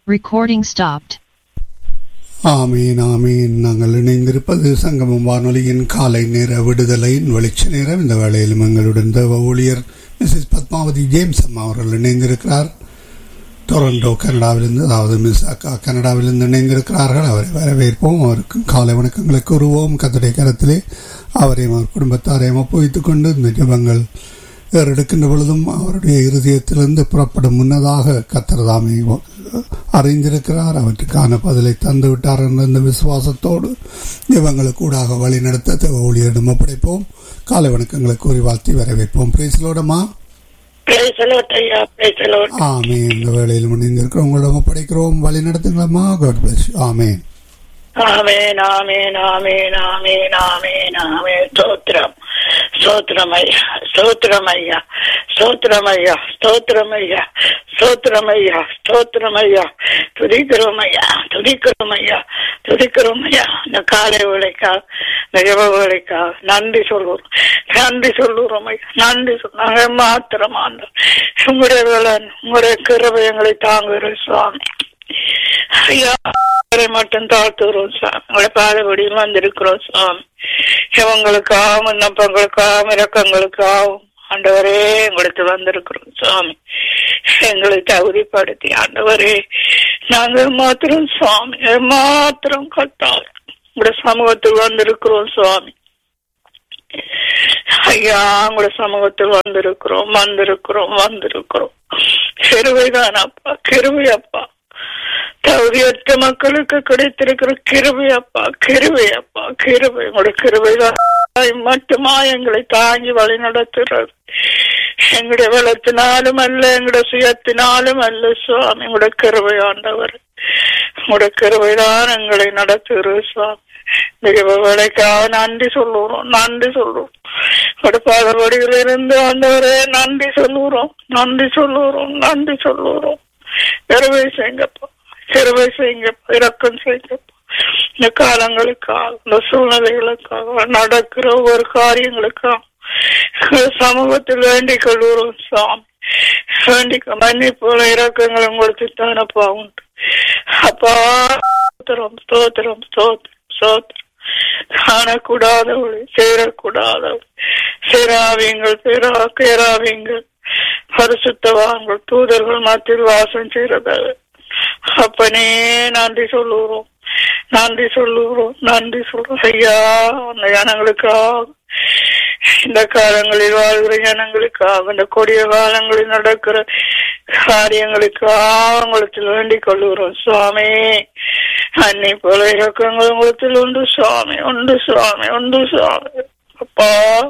Recording stopped. ஆமீன் ஆமீன் நாங்கள் இணைந்திருப்பது சங்கமம் வானொலியின் காலை நேர விடுதலையின் வெளிச்ச நேரம் இந்த வேளையிலும் எங்களுடன் தேவ ஊழியர் மிஸ்ஸஸ் பத்மாவதி ஜேம்ஸ் அம்மா அவர்கள் இணைந்திருக்கிறார் டொரண்டோ கனடாவிலிருந்து அதாவது மிஸ் அக்கா கனடாவிலிருந்து இணைந்திருக்கிறார்கள் அவரை வரவேற்போம் அவருக்கு காலை வணக்கங்களை கூறுவோம் கத்தடைய கரத்திலே அவரையும் அவர் குடும்பத்தாரையும் ஒப்புவித்துக் கொண்டு இந்த ஜபங்கள் எடுக்கின்ற பொழுதும் அவருடைய இருதயத்திலிருந்து புறப்படும் முன்னதாக கத்தர்தாமை அறிந்திருக்கிறார் அவற்றுக்கான பதிலை தந்து விட்டார் என்ற இந்த விசுவாசத்தோடு இவங்களுக்கு கூடாக வழி நடத்த தேவ ஊழியரிடம் ஒப்படைப்போம் காலை வணக்கங்களை கூறி வாழ்த்தி வரவேற்போம் பேசலோடமா Praise the Lord, ஐயா praise the Lord. ஆமே இந்த வேளையில் முடிந்திருக்கிறோம் உங்களிடம் ஒப்படைக்கிறோம் வழி நடத்துங்களம்மா காட் பிளஸ் ஆமேன் ஆமென் ஆமென் ஆமென் ஆமென் ஆமென் ஆமென் ஸ்தோத்திரம் ஸ்தோத்திரம் ஐயா ஸ்தோத்திரம் ஐயா ஸ்தோத்திரம் ஐயா ஸ்தோத்திரம் ஐயா ஸ்தோத்திரம் ஐயா ஸ்தோத்திரம் ஐயா துதிக்கிறோம் ஐயா துதிக்கிறோம் ஐயா துதிக்கிறோம் ஐயா இந்த காலை வேலைக்கா இந்த ஜப வேலைக்கா நன்றி சொல்லுறோம் நன்றி சொல்லுறோம் ஐயா நன்றி சொல் நாங்க மாத்திரம் ஆண்டோம் உங்களுடைய வேலை உங்களுடைய கிருபை எங்களை தாங்குகிற சுவாமி ஐயா அவரை மட்டும் தாழ்த்துகிறோம் சாமி உங்களை பாதபடியில் வந்திருக்கிறோம் சாமி இவங்களுக்காகவும் விண்ணப்பங்களுக்காகவும் இறக்கங்களுக்காகவும் ஆண்டவரே எங்களுக்கு வந்திருக்கிறோம் சாமி எங்களை தகுதிப்படுத்தி ஆண்டவரே நாங்கள் மாத்திரம் சுவாமி மாத்திரம் கத்தால் உங்களுடைய சமூகத்தில் வந்திருக்கிறோம் சுவாமி ஐயா உங்களோட சமூகத்தில் வந்திருக்கிறோம் வந்திருக்கிறோம் வந்திருக்கிறோம் கிருவைதான் அப்பா கிருவை அப்பா தகுதியற்ற மக்களுக்கு கிடைத்திருக்கிற கிருபை அப்பா கிருபை அப்பா கிருபை உங்களோட கிருபைதான் மட்டுமா எங்களை தாங்கி வழி நடத்துறது எங்களுடைய வளத்தினாலும் அல்ல எங்களுடைய சுயத்தினாலும் அல்ல சுவாமி உங்களோட கிருபை ஆண்டவர் உங்களோட கிருபைதான் எங்களை நடத்துகிறது சுவாமி வேலைக்காக நன்றி சொல்லுறோம் நன்றி சொல்லுவோம் பாதபடியில் இருந்து ஆண்டவரே நன்றி சொல்லுறோம் நன்றி சொல்லுறோம் நன்றி சொல்லுறோம் கிருபை செய்யுங்கப்பா கிருபை செய்யுங்கப்பா இரக்கம் செய்யுங்கப்பா இந்த காலங்களுக்காக இந்த சூழ்நிலைகளுக்காக நடக்கிற ஒவ்வொரு காரியங்களுக்காக சமூகத்தில் வேண்டிக் கொள்கிறோம் சாமி வேண்டிக்க மன்னிப்புல இறக்கங்கள் உங்களுக்கு தானப்பா உண்டு அப்பா ஸ்தோத்திரம் ஸ்தோத்திரம் ஸ்தோத்திரம் ஸ்தோத்திரம் காணக்கூடாதவளை சேரக்கூடாதவள் சேராவியங்கள் பேரா பேராவியங்கள் பரிசுத்தவான்கள் தூதர்கள் மத்தியில் வாசம் செய்யறதாக அப்பனே நன்றி சொல்லுகிறோம் நன்றி சொல்லுகிறோம் நன்றி சொல்றோம் ஐயா அந்த ஜனங்களுக்காக இந்த காலங்களில் வாழ்கிற ஜனங்களுக்காக இந்த கொடிய காலங்களில் நடக்கிற காரியங்களுக்காக உங்களுக்கு வேண்டிக் கொள்ளுகிறோம் சுவாமி அன்னை போல இறக்கங்கள் உங்களுக்கு உண்டு சுவாமி உண்டு சுவாமி உண்டு சுவாமி அப்பா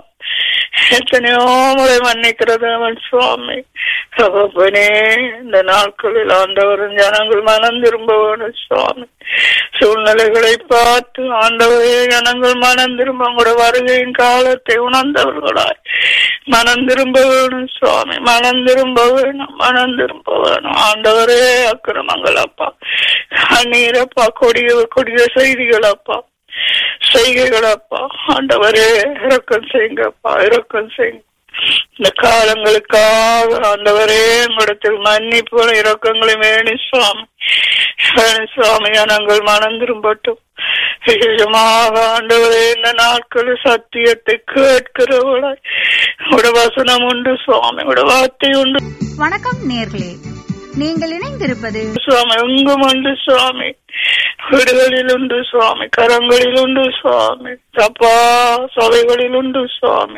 எத்தனையோ முறை மன்னிக்கிறது அவன் சுவாமி தகப்பனே இந்த நாட்களில் ஆண்டவரும் ஜனங்கள் மனம் திரும்ப வேணும் சுவாமி சூழ்நிலைகளை பார்த்து ஆண்டவரே ஜனங்கள் மனம் திரும்ப உங்களோட வருகையின் காலத்தை உணர்ந்தவர்களாய் மனம் திரும்ப வேணும் சுவாமி மனம் திரும்ப வேணும் மனம் திரும்ப வேணும் ஆண்டவரே அக்கிரமங்கள் அப்பா கண்ணீரப்பா கொடிய கொடிய செய்திகள் அப்பா செய்கைகளப்பா ஆண்டவரே இறக்கம் செய்யுங்கப்பா இறக்கம் செய்யுங்க இந்த காலங்களுக்காக ஆண்டவரே உங்களிடத்தில் மன்னிப்பு இறக்கங்களை வேணி சுவாமி வேணி சுவாமி நாங்கள் மனம் திரும்பட்டும் விசேஷமாக ஆண்டவரே இந்த நாட்களில் சத்தியத்தை கேட்கிறவளாய் உட வசனம் உண்டு சுவாமி உட வார்த்தை உண்டு வணக்கம் நேர்களே நீங்கள் இணைந்திருப்பது சுவாமி எங்கும் உண்டு சுவாமி வீடுகளில் உண்டு சுவாமி கரங்களில் உண்டு சுவாமி தப்பா சபைகளில் உண்டு சுவாமி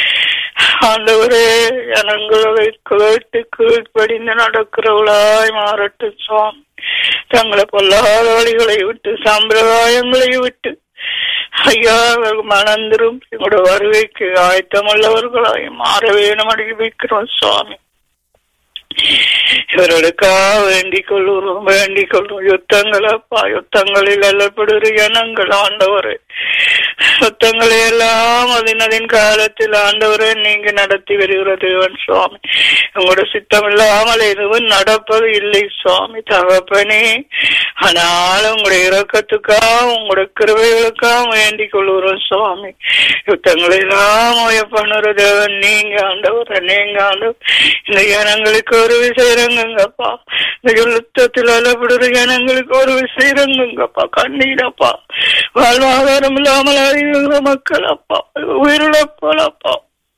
ஆண்டவரே ஜனங்களை கேட்டு கீழ்ப்படிந்து நடக்கிறவளாய் மாறட்டும் சுவாமி தங்களை பொல்லாத வழிகளை விட்டு சம்பிரதாயங்களை விட்டு ஐயா மணந்திரும் எங்களோட வருகைக்கு ஆயத்தமுள்ளவர்களாய் மாற வேணும் வைக்கிறோம் சுவாமி இவர்களுக்காக வேண்டிக் கொள்ளுறோம் வேண்டிக் கொள்ளும் யுத்தங்கள் அப்பா யுத்தங்களில் அல்லப்படுகிற இனங்கள் ஆண்டவர் சுத்தங்களை எல்லாம் அதினதின் காலத்தில் ஆண்டவரை நீங்க நடத்தி வருகிற தேவன் சுவாமி உங்களோட சித்தம் இல்லாமல் எதுவும் நடப்பது இல்லை சுவாமி தகப்பனே ஆனாலும் உங்களுடைய இரக்கத்துக்காக உங்களோட கிருவைகளுக்காக வேண்டிக் கொள்கிறோம் சுவாமி யுத்தங்களை எல்லாம் பண்ணுற தேவன் நீங்க ஆண்டவர் நீங்க ஆண்டவர் இந்த ஜனங்களுக்கு ஒரு விஷயம் இறங்குங்கப்பா இந்த யுத்தத்தில் அளவிடுற ஜனங்களுக்கு ஒரு விஷயம் இறங்குங்கப்பா கண்ணீரப்பா வாழ்வாதாரம் இல்லாமல் அறிவுகிற மக்கள் அப்பா உயிரிழப்போல் அப்பா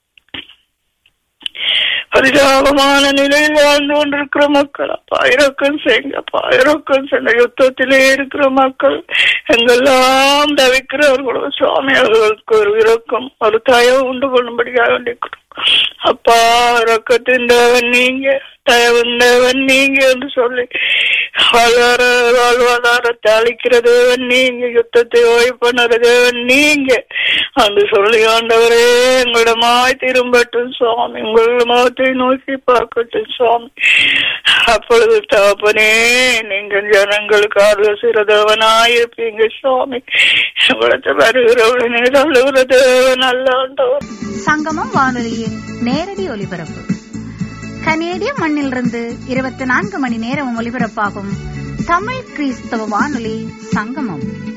பரிதாபமான நிலையில் வாழ்ந்து கொண்டிருக்கிற மக்கள் அப்பா இறக்கம் செய்யுங்கப்பா இறக்கம் செய்ய யுத்தத்திலே இருக்கிற மக்கள் எங்கெல்லாம் தவிக்கிறவர்களோ சுவாமி அவர்களுக்கு ஒரு இறக்கம் ஒரு தயவு உண்டு கொள்ளும்படியாக வேண்டிக்கிறோம் அப்பா இறக்கத்தின் தேவன் நீங்க தயவின் தேவன் நீங்க என்று சொல்லி வாழ்வார வாழ்வாதாரத்தை அளிக்கிற தேவன் நீங்க யுத்தத்தை ஓய்வு பண்ணுற தேவன் நீங்க என்று சொல்லி ஆண்டவரே எங்களிடமாய் திரும்பட்டும் சுவாமி உங்கள் முகத்தை நோக்கி பார்க்கட்டும் சுவாமி அப்பொழுது தாப்பனே நீங்கள் ஜனங்களுக்கு ஆலோசிற தேவனாயிருப்பீங்க சுவாமி உங்களுக்கு வருகிறவளே தள்ளுகிற தேவன் அல்ல ஆண்டவர் சங்கமம் வானொலியின் நேரடி ஒலிபரப்பு கனேடிய மண்ணிலிருந்து இருபத்தி நான்கு மணி நேரம் ஒலிபரப்பாகும் தமிழ் கிறிஸ்தவ வானொலி சங்கமம்